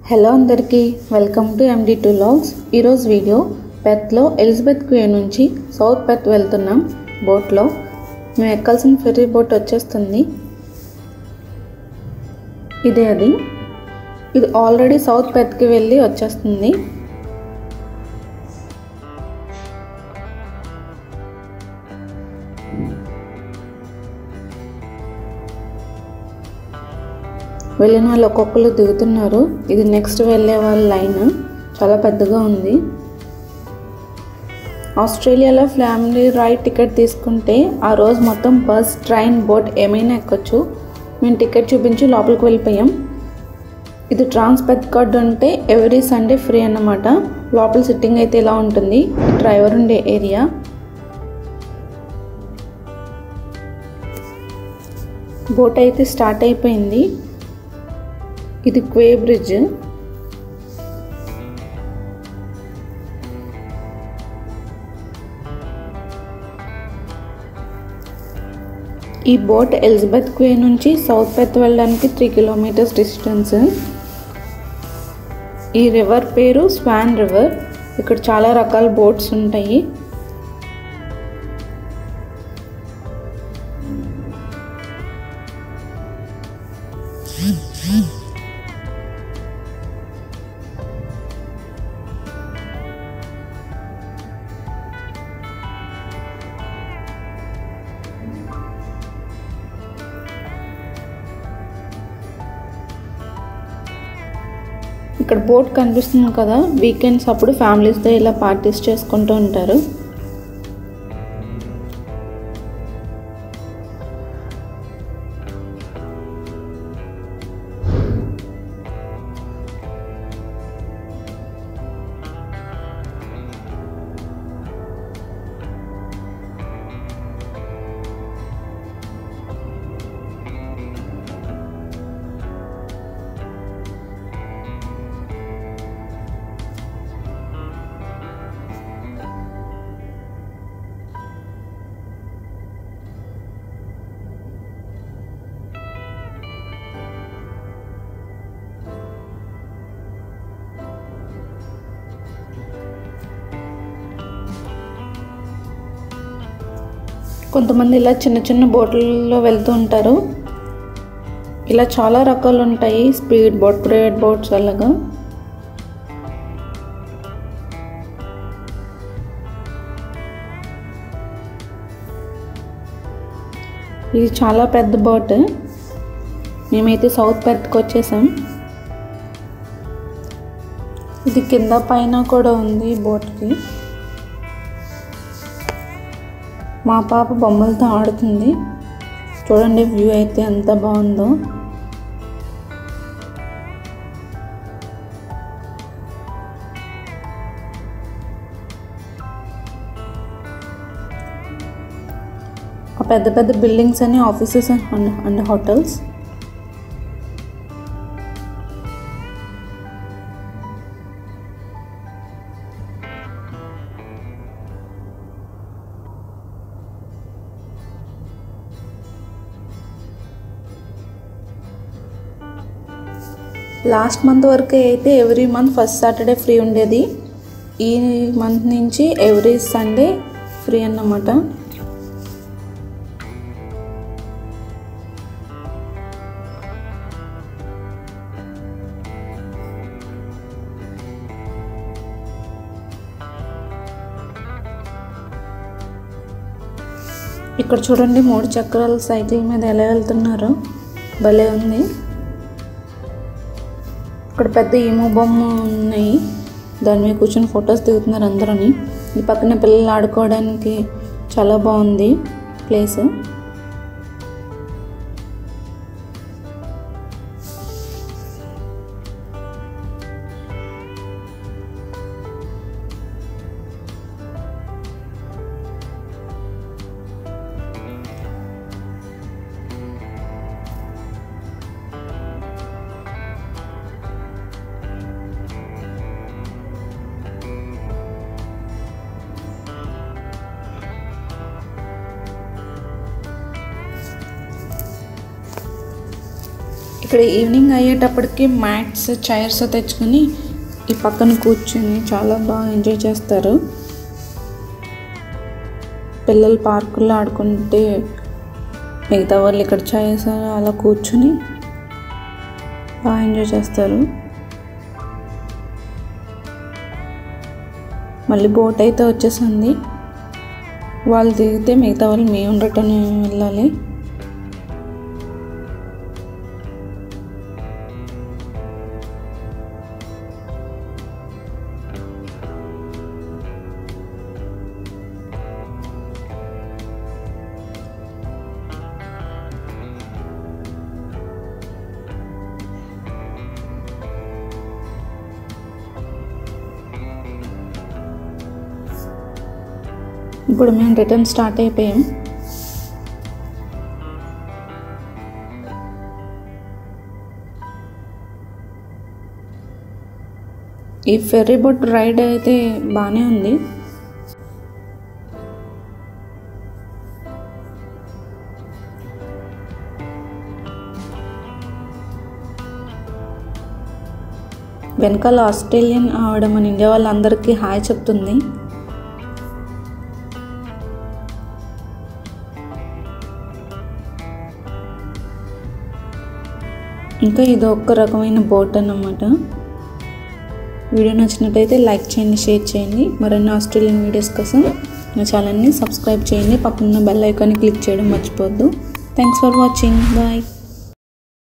hello అందరికీ welcome to MD two logs ఈరోజు video పెత్లో ఎలిజబెత్ క్వే నుంచి సౌత్ పెత్ వెళ్తున్నాం బోట్లో మేము ఎక్కాల్సిన ఫెర్రీ బోట్ వచ్చేస్తుంది ఇదే అది ఇది ఆల్రెడీ సౌత్ పెత్కి వెళ్ళి వచ్చేస్తుంది వెళ్ళిన వాళ్ళు ఒక్కొక్కరు దిగుతున్నారు ఇది నెక్స్ట్ వెళ్ళే వాళ్ళ లైన్ చాలా పెద్దగా ఉంది ఆస్ట్రేలియాలో ఫ్యామిలీ రైడ్ టికెట్ తీసుకుంటే ఆ రోజు మొత్తం బస్ ట్రైన్ బోట్ ఏమైనా ఎక్కొచ్చు మేము టికెట్ చూపించి లోపలికి వెళ్ళిపోయాం ఇది ట్రాన్స్పెత్ కార్డ్ ఉంటే ఎవ్రీ సండే ఫ్రీ అన్నమాట లోపల సిట్టింగ్ అయితే ఇలా ఉంటుంది డ్రైవర్ ఉండే ఏరియా బోట్ అయితే స్టార్ట్ అయిపోయింది ఇది క్వే బ్రిడ్జ్ ఈ బోట్ ఎలిజబెత్ క్వే నుంచి సౌత్ పెత్ వెళ్ళడానికి త్రీ కిలోమీటర్స్ డిస్టెన్స్ ఈ రివర్ పేరు స్వాన్ రివర్ ఇక్కడ చాలా రకాల బోట్స్ ఉంటాయి ఇక్కడ బోట్ కనిపిస్తుంది కదా వీకెండ్స్ అప్పుడు ఫ్యామిలీస్తో ఇలా పార్టీస్ చేసుకుంటూ ఉంటారు కొంతమంది ఇలా చిన్న చిన్న బోట్లలో వెళ్తూ ఉంటారు ఇలా చాలా రకాలు ఉంటాయి స్పీడ్ బోట్ ప్రైవేట్ బోట్స్ అలాగా ఇది చాలా పెద్ద బోట్ మేమైతే సౌత్ పెత్కి వచ్చేసాం ఇది కింద పైన కూడా ఉంది బోట్కి మా పాప బొమ్మలతో ఆడుతుంది చూడండి వ్యూ అయితే ఎంత బాగుందో ఆ పెద్ద పెద్ద బిల్డింగ్స్ అని offices and hotels last month వరకు అయితే every month first Saturday free ఉండేది ఈ మంత్ నుంచి ఎవ్రీ సండే ఫ్రీ అన్నమాట ఇక్కడ చూడండి మూడు చక్రాల సైకిల్ మీద ఎలా వెళ్తున్నారు భలే ఉంది ఇక్కడ పెద్ద ఈమో బొమ్మ ఉన్నాయి దాని మీద కూర్చొని ఫొటోస్ దిగుతున్నారు అందరూని ఈ పక్కన పిల్లలు ఆడుకోవడానికి చాలా బాగుంది ప్లేస్ ఇక్కడ ఈవినింగ్ అయ్యేటప్పటికి మ్యాట్స్ చైర్స్ తెచ్చుకొని ఈ పక్కన కూర్చుని చాలా బాగా ఎంజాయ్ చేస్తారు పిల్లలు పార్కుల్లో ఆడుకుంటే మిగతా వాళ్ళు ఇక్కడ చైర్స్ అలా కూర్చుని బాగా ఎంజాయ్ చేస్తారు మళ్ళీ బోట్ అయితే వచ్చేసింది వాళ్ళు దిగితే మిగతా వాళ్ళు మేము రిటర్న్ వెళ్ళాలి ఇప్పుడు మేము రిటర్న్ స్టార్ట్ అయిపోయాం ఈ ఫెర్రీ బోట్ రైడ్ అయితే బాగానే ఉంది వెనకాల ఆస్ట్రేలియన్ ఆవిడ మన ఇండియా వాళ్ళందరికీ హాయ్ చెప్తుంది ఇంకా ఇది ఒక్క రకమైన బోట్ అన్నమాట వీడియో నచ్చినట్టయితే లైక్ చేయండి షేర్ చేయండి మరిన్ని ఆస్ట్రేలియన్ వీడియోస్ కోసం నా ఛానల్ని సబ్స్క్రైబ్ చేయండి పక్కన బెల్ ఐకాన్ని క్లిక్ చేయడం మర్చిపోవద్దు థ్యాంక్స్ ఫర్ వాచింగ్ బాయ్